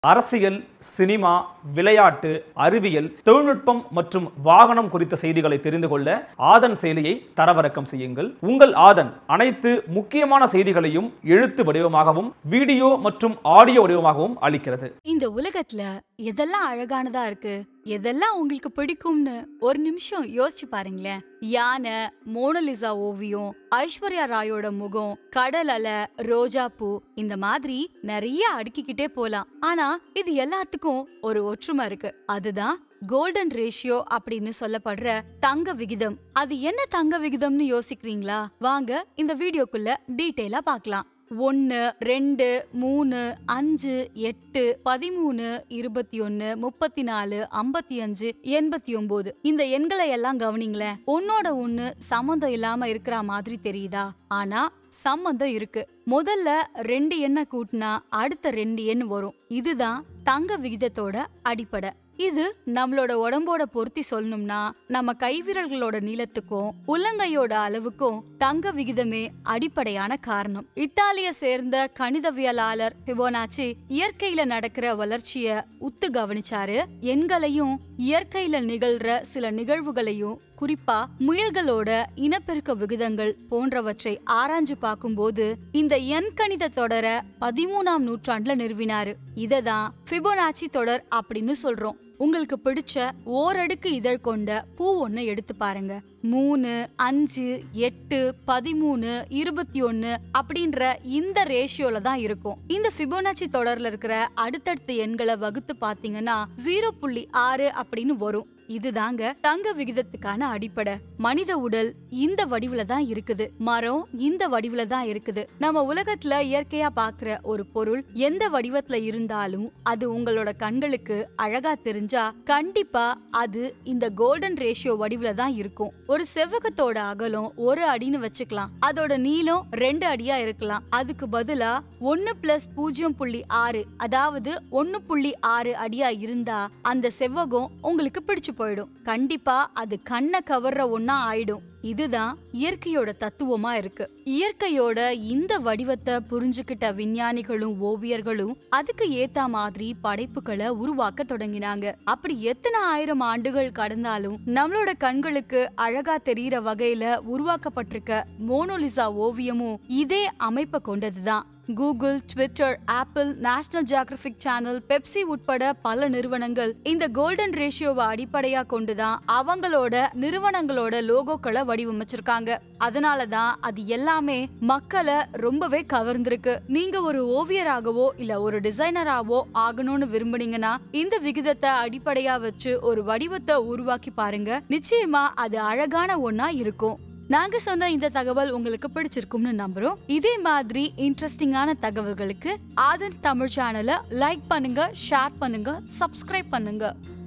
அரசியல் சினிமா விளையாட்டு அறிவியல் தொழில்நுட்பம் மற்றும் வாகனம் குறித்த செய்திகளை தெரிந்து கொள்ள ஆதன் செயலியை தரவிறக்கம் செய்யுங்கள் உங்கள் ஆதன் அனைத்து முக்கியமான செய்திகளையும் எழுத்து வடிவமாகவும் வீடியோ மற்றும் ஆடியோ வடிவமாகவும் அளிக்கிறது இந்த உலகத்துல எதெல்லாம் அழகானதா இருக்கு எதெல்லாம் உங்களுக்கு பிடிக்கும்னு ஒரு நிமிஷம் யோசிச்சு பாருங்களேன் யானை மோனலிசா ஓவியம் ஐஸ்வர்யா ராயோட முகம் கடல் அலை ரோஜா பூ இந்த மாதிரி நிறைய அடுக்கிக்கிட்டே போலாம் ஆனா இது எல்லாத்துக்கும் ஒரு ஒற்றுமை இருக்கு அதுதான் கோல்டன் ரேஷியோ அப்படின்னு சொல்லப்படுற தங்க விகிதம் அது என்ன தங்க விகிதம்னு யோசிக்கிறீங்களா வாங்க இந்த வீடியோக்குள்ள டீட்டெயிலா பார்க்கலாம் ஒன்னு ரெண்டு மூணு அஞ்சு எட்டு பதிமூணு இருபத்தி ஒன்னு முப்பத்தி நாலு ஐம்பத்தி அஞ்சு எண்பத்தி ஒன்பது இந்த எண்களை எல்லாம் கவனிங்களேன் ஒன்னோட ஒண்ணு சம்மந்தம் இல்லாம இருக்கிற மாதிரி தெரியுதா ஆனா சம்மந்தம் இருக்கு முதல்ல ரெண்டு எண்ணை கூட்டினா அடுத்த ரெண்டு எண் வரும் இதுதான் தங்க விகிதத்தோட அடிப்படை இது நம்மளோட உடம்போட பொருத்தி சொல்லணும்னா நம்ம கைவிரல்களோட நீளத்துக்கும் உள்ளங்கையோட அளவுக்கும் தங்க விகிதமே அடிப்படையான காரணம் இத்தாலிய சேர்ந்த கணிதவியலாளர் பிபோனாச்சி இயற்கையில நடக்கிற வளர்ச்சிய உத்து கவனிச்சாரு எண்களையும் இயற்கையில நிகழ்ற சில நிகழ்வுகளையும் குறிப்பா முயல்களோட இனப்பெருக்க விகிதங்கள் போன்றவற்றை ஆராய்ஞ்சு பார்க்கும்போது இந்த எண் கணித தொடர பதிமூணாம் நூற்றாண்டுல நிறுவினாரு இததான் பிபோனாச்சி தொடர் அப்படின்னு சொல்றோம் உங்களுக்கு பிடிச்ச ஓரடுக்கு இதழ் கொண்ட பூ ஒண்ணு எடுத்து பாருங்க மூணு அஞ்சு எட்டு பதிமூணு இருபத்தி ஒன்னு அப்படின்ற இந்த ரேஷியோல தான் இருக்கும் இந்த பிபோனாச்சி தொடர்ல இருக்கிற அடுத்தடுத்த எண்களை வகுத்து பாத்தீங்கன்னா ஜீரோ புள்ளி ஆறு அப்படின்னு வரும் இதுதாங்க தங்க விகிதத்துக்கான அடிப்படை மனித உடல் இந்த வடிவுல தான் இருக்குது மரம் இந்த வடிவுல தான் இருக்குது நம்ம உலகத்துல இயற்கையா பாக்குற ஒரு பொருள் எந்த வடிவத்துல இருந்தாலும் அது உங்களோட கண்களுக்கு அழகா தெரிஞ்சா கண்டிப்பா அது இந்த கோல்டன் ரேஷியோ வடிவுல தான் இருக்கும் ஒரு செவ்வகத்தோட அகலம் ஒரு அடின்னு வச்சுக்கலாம் அதோட நீளம் ரெண்டு அடியா இருக்கலாம் அதுக்கு பதிலா ஒன்னு பிளஸ் பூஜ்ஜியம் புள்ளி ஆறு அதாவது ஒன்னு புள்ளி ஆறு அடியா இருந்தா அந்த செவ்வகம் உங்களுக்கு பிடிச்சு போயிடும் கண்டிப்பா அது கண்ணை கவர்ற ஒன்னா ஆயிடும் இதுதான் இயற்கையோட தத்துவமா இருக்கு இயற்கையோட இந்த வடிவத்தை புரிஞ்சுக்கிட்ட விஞ்ஞானிகளும் ஓவியர்களும் அதுக்கு ஏத்த மாதிரி படைப்புகளை உருவாக்க தொடங்கினாங்க அப்படி எத்தனை ஆயிரம் ஆண்டுகள் கடந்தாலும் நம்மளோட கண்களுக்கு அழகா தெரியற வகையில உருவாக்கப்பட்டிருக்க மோனோலிசா ஓவியமும் இதே அமைப்பை கொண்டதுதான் Google Twitter Apple National Geographic channel Pepsi உட்பட பல நிறுவனங்கள் இந்த கோல்டன் ரேஷியோவை அடிப்படையா கொண்டுதான் அவங்களோட நிறுவனங்களோட லோகோக்களை வடிவமைச்சிருக்காங்க அதனாலதான் அது எல்லாமே மக்களை ரொம்பவே கவர்ந்திருக்கு நீங்க ஒரு ஓவியராகவோ இல்ல ஒரு டிசைனராவோ ஆகணும்னு விரும்புனீங்கன்னா இந்த விகிதத்தை அடிப்படையா வச்சு ஒரு வடிவத்தை உருவாக்கி பாருங்க நிச்சயமா அது அழகான ஒன்னா இருக்கும் நாங்க சொன்ன இந்த தகவல் உங்களுக்கு பிடிச்சிருக்கும்னு நம்புறோம் இதே மாதிரி இன்ட்ரெஸ்டிங்கான தகவல்களுக்கு ஆதன் தமிழ் சேனலை லைக் பண்ணுங்க ஷேர் பண்ணுங்க சப்ஸ்கிரைப் பண்ணுங்க